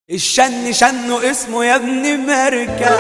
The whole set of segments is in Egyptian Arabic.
الشن شنه اسمه يا ابن مركب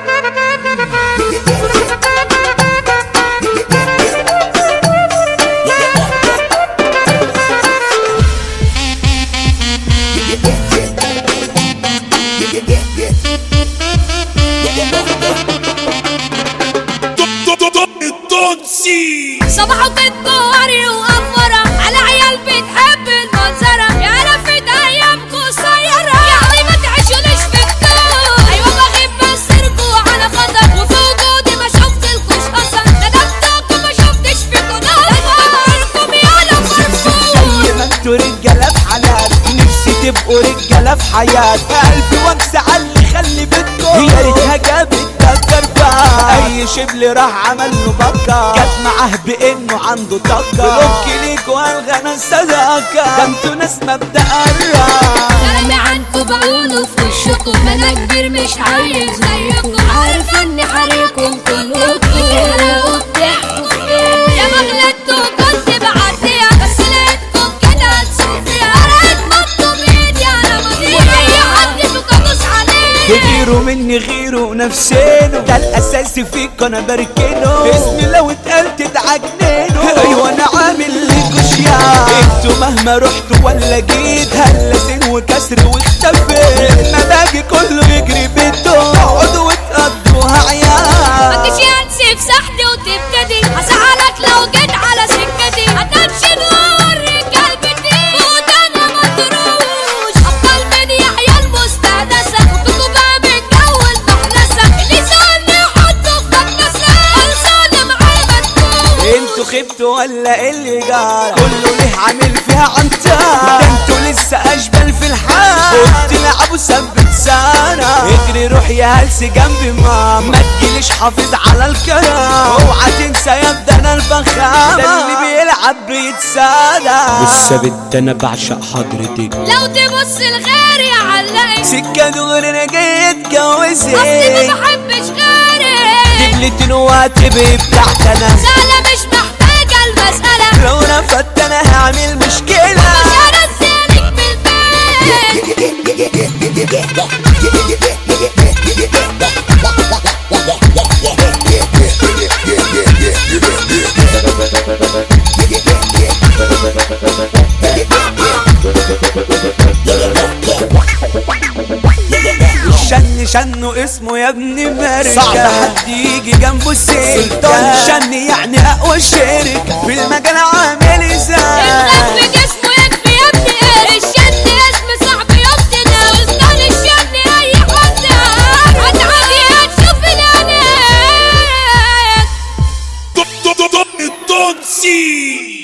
التونسي صباحه بتدوري وقفرة على عيال بتحب المنظرة يا لفت ايامكو قصيرة يعني ما تعيشونيش في كتاب ايوه بغيب بس ارجوع على خطر وفي وجودي ما شفتلكوش اثر ندمتكم ما شفتش فيكوا نار بقولكم يالا فرفور زي ما انتوا رجاله في حالات نفسي تبقوا رجاله في حياتي الف وامس على اللي خلي بيتكم يا ريتها جابت تكر بقى اي شبل راح عمل له بكر جت معاه بانه عنده طاقه بلوك ليكوا الغنى الصداقه ده انتوا ناس مبدا الراحه كلامي عنكو بقوله في وشكم ما انا كبير مش عايز زيكم عارفه اني حريكم كلكم بتحرقوا بتحكوا في ايه يا مغلطتوا كنت بعديها بس لقيتكم كده هتسوق فيها قرأت مطوا بايدي على مضيع اي حد فيكم ادوس عليه غيروا مني غيروا نفسينه ده الاساس فيك انا بركنه اسمي لو اتقال تتعجننه ايوه انا عامل ليكوا شياع انتوا مهما رحتوا ولا جيت هلسين وكسر واختفيت مزاجي كله يجري بيته تقعدوا وتقضوها عيال متجيش انسي في سحدي وتبتدي هزعلك لو جيت على سكتي هتمشي نور قلبتي فوت انا مطروش افضل من يحيى المستانسة وفيكوا بقى من جو المحلسة اللي سألني حطه في مكنسة خلصانة معاه مدفوش انتوا خبتوا ولا إيه اللي جرى كله ليه عامل فيها عنتار ده انتوا لسه اشبال في الحال قلت لعبوا ثبت سنة اجري روح يا هلس جنبي ماما ما تجيليش حافظ على الكلام اوعى تنسى يا ده انا الفخامة ده اللي بيلعب بيتسادى والثابت انا بعشق حضرتك لو تبص لغيري علقك سكة دغري انا جاي اتجوزك اصلي ما بحبش غيرك دبلة نوات بتاعت انا سهلة مش محتاجة المسألة لو رفضت انا هعمل مشكلة مش هنزلك بالبيت الشن شنه اسمه يا ابن مركب صعب حد يجي جنبه السكة سلطان شن يعني اقوى شركة في المجال عامل ازاي الدم جسمه يكفي يا ابني ايه الشد اسم صعب يبتدى سلطان الشد اي حد هتعدي هتشوف العينين التونسي